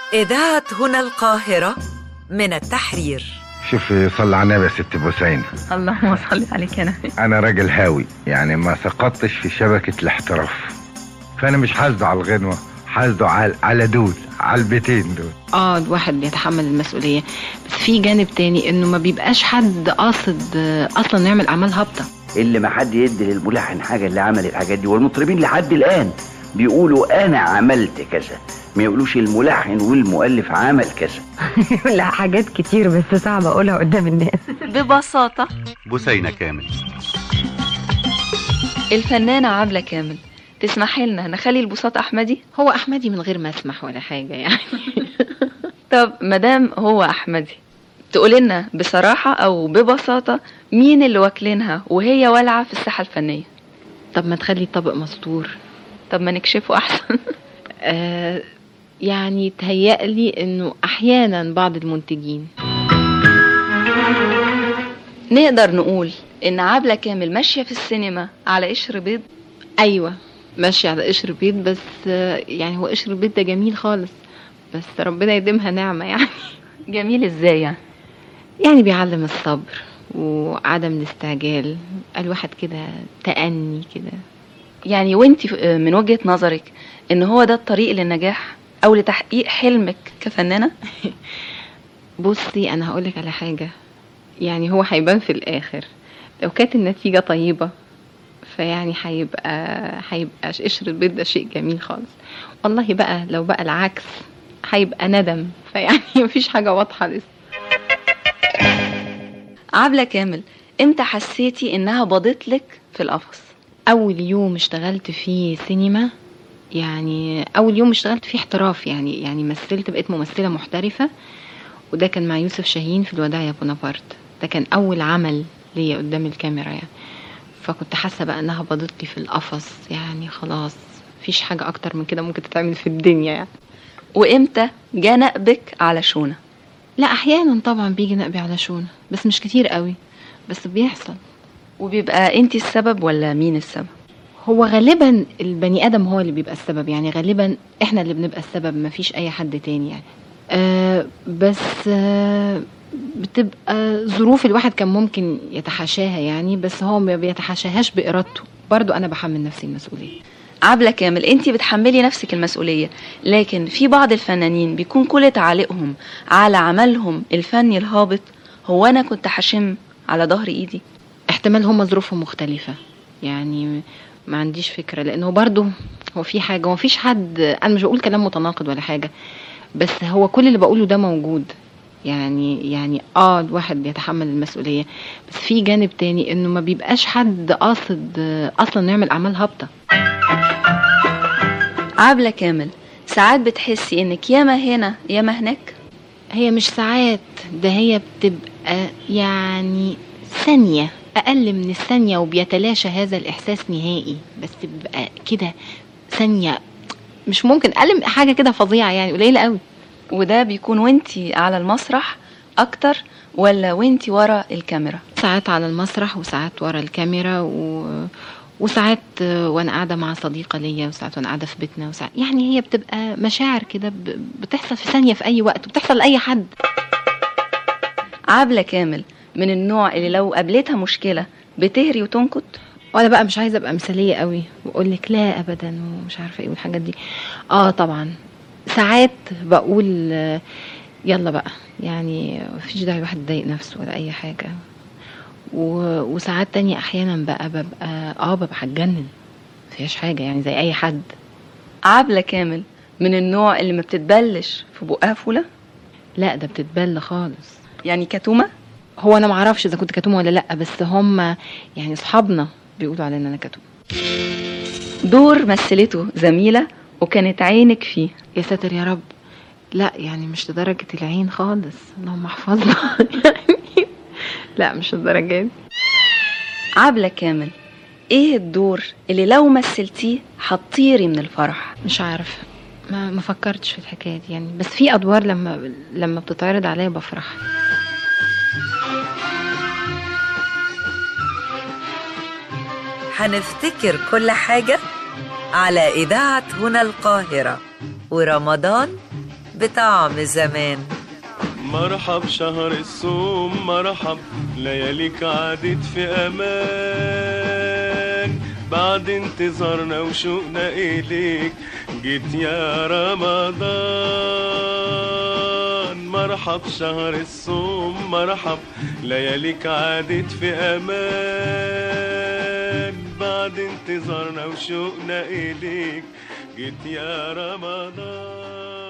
إذاعة هنا القاهرة من التحرير شوفي صلى على النبي يا ست بوسين اللهم صل عليك يا نبي انا راجل هاوي يعني ما سقطتش في شبكة الاحتراف فانا مش حاسده على الغنوة حاسده على على دول على البيتين دول اه الواحد بيتحمل المسؤولية بس في جانب تاني انه ما بيبقاش حد قاصد آه، اصلا يعمل اعمال هابطة اللي ما حد يدي للملحن حاجه اللي عمل الحاجات دي والمطربين لحد الان بيقولوا انا عملت كذا ما يقولوش الملحن والمؤلف عمل كذا لا حاجات كتير بس صعب اقولها قدام الناس ببساطة بثينة كامل الفنانة عبلة كامل تسمحي لنا نخلي البساط أحمدي هو احمدي من غير ما اسمح ولا حاجة يعني طب مدام هو أحمدي تقولي لنا بصراحة أو ببساطة مين اللي واكلينها وهي والعة في الساحة الفنية طب ما تخلي الطبق مستور طب ما نكشفه أحسن آه يعني تهيألي انه احيانا بعض المنتجين نقدر نقول إن عبلة كامل ماشية في السينما على قشر بيض ايوه ماشي على قشر بيض بس آه يعني هو قشر البيض ده جميل خالص بس ربنا يديمها نعمة يعني جميل إزاي يعني يعني بيعلم الصبر وعدم الاستعجال الواحد كده تأني كده يعني وانت من وجهة نظرك إن هو ده الطريق للنجاح أو لتحقيق حلمك كفنانة بصي انا هقولك على حاجة يعني هو هيبان في الاخر لو كانت النتيجة طيبة فيعني هيبقى هيبقى قشر البيض ده شيء جميل خالص والله بقى لو بقى العكس هيبقى ندم فيعني مفيش حاجة واضحة لسه عبلة كامل امتى حسيتي إنها باضت لك في القفص اول يوم اشتغلت فيه سينما يعني اول يوم اشتغلت فيه احتراف يعني يعني مثلت بقيت ممثله محترفه وده كان مع يوسف شاهين في الوداع يا بونابرت ده كان اول عمل ليا قدام الكاميرا يعني فكنت حاسه بقى انها باضت لي في القفص يعني خلاص مفيش حاجه اكتر من كده ممكن تتعمل في الدنيا يعني وامتى جه نقبك على شونة لا احيانا طبعا بيجي نقبي على شونه بس مش كتير قوي بس بيحصل وبيبقى انت السبب ولا مين السبب هو غالبا البني ادم هو اللي بيبقى السبب يعني غالبا احنا اللي بنبقى السبب مفيش اي حد تاني يعني آه بس آه بتبقى ظروف الواحد كان ممكن يتحاشاها يعني بس هو ما بيتحاشاهاش بارادته برضو انا بحمل نفسي المسؤوليه عبلة كامل انت بتحملي نفسك المسؤولية لكن في بعض الفنانين بيكون كل تعليقهم على عملهم الفني الهابط هو انا كنت هشم على ظهر ايدي احتمال هما ظروفهم مختلفة يعني ما عنديش فكرة لأنه برضو هو في حاجة هو مفيش حد أنا مش بقول كلام متناقض ولا حاجة بس هو كل اللي بقوله ده موجود يعني يعني اه الواحد بيتحمل المسؤولية بس في جانب تاني انه ما بيبقاش حد قاصد آه، اصلا نعمل اعمال هابطة عبلة كامل ساعات بتحسي انك ياما هنا ياما هناك هي مش ساعات ده هي بتبقى يعني ثانية أقل من الثانية وبيتلاشى هذا الإحساس نهائي بس بيبقى كده ثانية مش ممكن أقل من حاجة كده فظيعة يعني قليلة قوي وده بيكون وانتي على المسرح اكتر ولا وانتي ورا الكاميرا ساعات على المسرح وساعات ورا الكاميرا و... وساعات آه، وانا قاعده مع صديقه ليا وساعات وانا قاعده في بيتنا وساعات يعني هي بتبقى مشاعر كده ب... بتحصل في ثانيه في اي وقت وبتحصل لاي حد عبلة كامل من النوع اللي لو قابلتها مشكلة بتهري وتنكت وانا بقى مش عايزه ابقى مثاليه قوي واقول لك لا ابدا ومش عارفه ايه والحاجات دي اه طبعا ساعات بقول آه، يلا بقى يعني مفيش داعي الواحد يضايق نفسه ولا اي حاجه و... وساعات تانية احيانا بقى ببقى اه ببقى هتجنن مفيهاش حاجه يعني زي اي حد عبلة كامل من النوع اللي ما بتتبلش في بقها فولة لا ده بتتبل خالص يعني كتومة هو انا معرفش اذا كنت كتومه ولا لا بس هم يعني اصحابنا بيقولوا علينا ان انا كتومه دور مثلته زميلة وكانت عينك فيه يا ساتر يا رب لا يعني مش لدرجة العين خالص اللهم احفظنا يعني لا مش الدرجة دي عبلة كامل ايه الدور اللي لو مثلتيه هتطيري من الفرح مش عارفة ما ما فكرتش في الحكاية دي يعني بس في ادوار لما لما بتتعرض عليا بفرح هنفتكر كل حاجة على إذاعة هنا القاهرة ورمضان بطعم زمان مرحب شهر الصوم مرحب لياليك عادت في امان بعد انتظارنا وشوقنا اليك جيت يا رمضان مرحب شهر الصوم مرحب لياليك عادت في امان بعد انتظارنا وشوقنا اليك جيت يا رمضان